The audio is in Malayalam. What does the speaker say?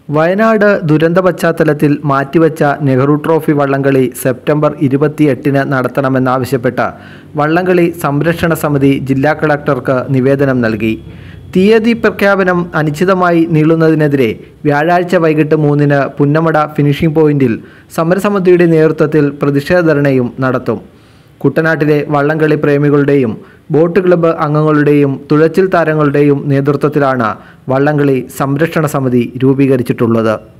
വയനാട് ദുരന്ത പശ്ചാത്തലത്തിൽ മാറ്റിവെച്ച നെഹ്റു ട്രോഫി വള്ളംകളി സെപ്റ്റംബർ ഇരുപത്തിയെട്ടിന് നടത്തണമെന്നാവശ്യപ്പെട്ട് വള്ളംകളി സംരക്ഷണ സമിതി ജില്ലാ കളക്ടർക്ക് നിവേദനം നൽകി തീയതി പ്രഖ്യാപനം അനിശ്ചിതമായി നീളുന്നതിനെതിരെ വ്യാഴാഴ്ച വൈകിട്ട് മൂന്നിന് പുന്നമട ഫിനിഷിംഗ് പോയിന്റിൽ സമരസമിതിയുടെ നേതൃത്വത്തിൽ പ്രതിഷേധ ധർണയും നടത്തും കുട്ടനാട്ടിലെ വള്ളംകളി പ്രേമികളുടെയും ബോട്ട് ക്ലബ്ബ് അംഗങ്ങളുടെയും തുഴച്ചിൽ താരങ്ങളുടെയും നേതൃത്വത്തിലാണ് വള്ളംകളി സംരക്ഷണ സമിതി രൂപീകരിച്ചിട്ടുള്ളത്